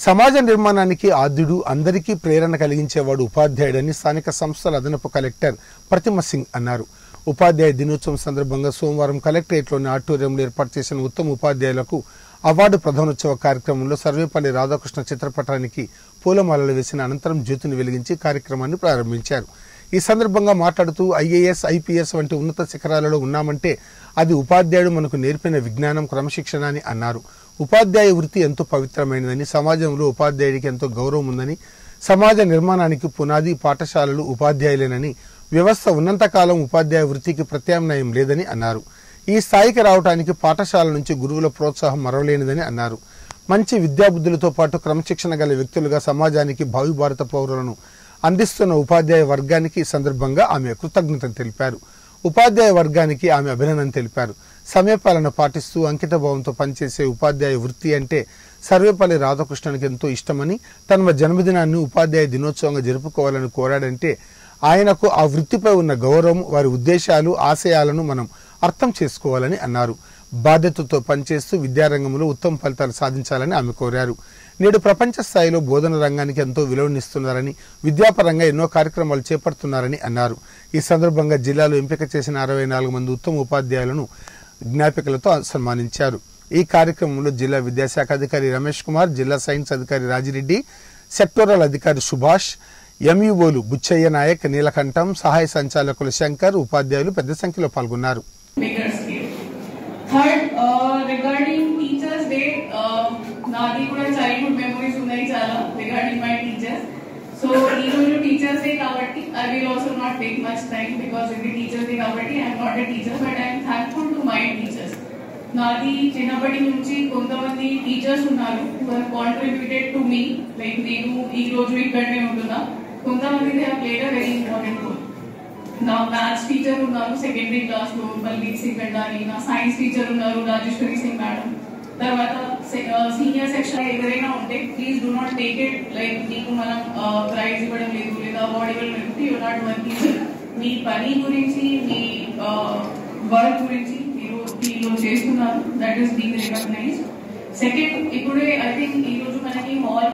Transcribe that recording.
సమాజ నిర్మాణానికి ఆద్యుడు అందరికీ ప్రేరణ కలిగించేవాడు ఉపాధ్యాయుడని స్థానిక సంస్థల అదనపు కలెక్టర్ ప్రతిమ సింగ్ అన్నారు ఉపాధ్యాయ దినోత్సవం సందర్భంగా సోమవారం కలెక్టరేట్లోని ఆడిటోరియంలో ఏర్పాటు చేసిన ఉత్తమ ఉపాధ్యాయులకు అవార్డు ప్రధానోత్సవ కార్యక్రమంలో సర్వేపల్లి రాధాకృష్ణ చిత్రపటానికి పూలమాలలు వేసిన అనంతరం జ్యోతిని వెలిగించి కార్యక్రమాన్ని ప్రారంభించారు ఈ సందర్భంగా మాట్లాడుతూ ఐఏఎస్ ఐపీఎస్ వంటి ఉన్నత శిఖరాలలో ఉన్నామంటే అది ఉపాధ్యాయుడు మనకు నేర్పిన విజ్ఞానం క్రమశిక్షణ అని అన్నారు ఉపాధ్యాయ వృత్తి ఎంతో పవిత్రమైనదని సమాజంలో ఉపాధ్యాయుడికి ఎంతో గౌరవం ఉందని సమాజ నిర్మాణానికి పునాది పాఠశాలలు ఉపాధ్యాయులేనని వ్యవస్థ ఉన్నంతకాలం ఉపాధ్యాయ వృత్తికి ప్రత్యామ్నాయం లేదని అన్నారు ఈ స్థాయికి రావడానికి పాఠశాల నుంచి గురువుల ప్రోత్సాహం మరవలేనిదని అన్నారు మంచి విద్యాబుద్ధులతో పాటు క్రమశిక్షణ గల వ్యక్తులుగా సమాజానికి భావి భారత పౌరులను అందిస్తున్న ఉపాధ్యాయ వర్గానికి ఈ సందర్భంగా ఆమె కృతజ్ఞతలు తెలిపారు ఉపాధ్యాయ వర్గానికి ఆమె అభినందన తెలిపారు సమయపాలన పాటిస్తూ అంకిత భావంతో పనిచేసే ఉపాధ్యాయ వృత్తి అంటే సర్వేపల్లి రాధాకృష్ణన్కి ఎంతో ఇష్టమని తన జన్మదినాన్ని ఉపాధ్యాయ దినోత్సవంగా జరుపుకోవాలని కోరాడంటే ఆయనకు ఆ వృత్తిపై ఉన్న గౌరవం వారి ఉద్దేశాలు ఆశయాలను మనం అర్థం చేసుకోవాలని అన్నారు బాధ్యతతో పనిచేస్తూ విద్యారంగంలో ఉత్తమ ఫలితాలు సాధించాలని ఆమె కోరారు నేడు ప్రపంచ స్థాయిలో బోధన రంగానికి ఎంతో విలువనిస్తున్నారని విద్యాపరంగా ఎన్నో కార్యక్రమాలు చేపడుతున్నారని అన్నారు ఈ సందర్భంగా జిల్లాలో ఎంపిక చేసిన అరవై నాలుగు మంది ఉత్తమ ఉపాధ్యాయులను జ్ఞాపికలతో సన్మానించారు ఈ కార్యక్రమంలో జిల్లా విద్యాశాఖ అధికారి రమేష్ కుమార్ జిల్లా సైన్స్ అధికారి రాజిరెడ్డి సెక్టోరల్ అధికారి సుభాష్ ఎంఈఓలు బుచ్చయ్య నాయక్ నీలకంఠం సహాయ సంచాలకులు శంకర్ ఉపాధ్యాయులు పెద్ద సంఖ్యలో పాల్గొన్నారు bigger scale. Third, uh, regarding Teachers Day, uh, నాది కూడా చైల్డ్హుడ్ మెమరీస్ ఉన్నాయి చాలా రిగార్డింగ్ మై టీచర్స్ సో ఈ రోజు టీచర్స్ డే కాబట్టి I will also not take much time because ఇది టీచర్స్ డే కాబట్టి I'm not a teacher but I'm thankful to my teachers నాది చిన్నప్పటి నుంచి కొంతమంది టీచర్స్ ఉన్నారు కాంట్రిబ్యూటెడ్ టు మీ లైక్ నేను ఈ రోజు ఇక్కడనే ఉంటున్నా కొంతమంది they played a very important role నా మ్యాథ్స్ టీచర్ ఉన్నారు సెకండరీ క్లాస్ లో బల్బీర్ సింగ్ గడ్డాని నా సైన్స్ టీచర్ ఉన్నారు రాజేశ్వరి సింగ్ మేడం తర్వాత సీనియర్ సెక్షన్ ఏదైనా ఉంటే please do not take it like మీకు మనం ప్రైజ్ ఇవ్వడం లేదు లేదా అవార్డు ఇవ్వడం లేదు యూ నాట్ వర్కింగ్ మీ పని గురించి మీ వర్క్ గురించి మీరు దీనిలో చేస్తున్నారు that is being recognise second ఇప్పుడే ఐ థింక్ ఈ రోజు మనకి మాల్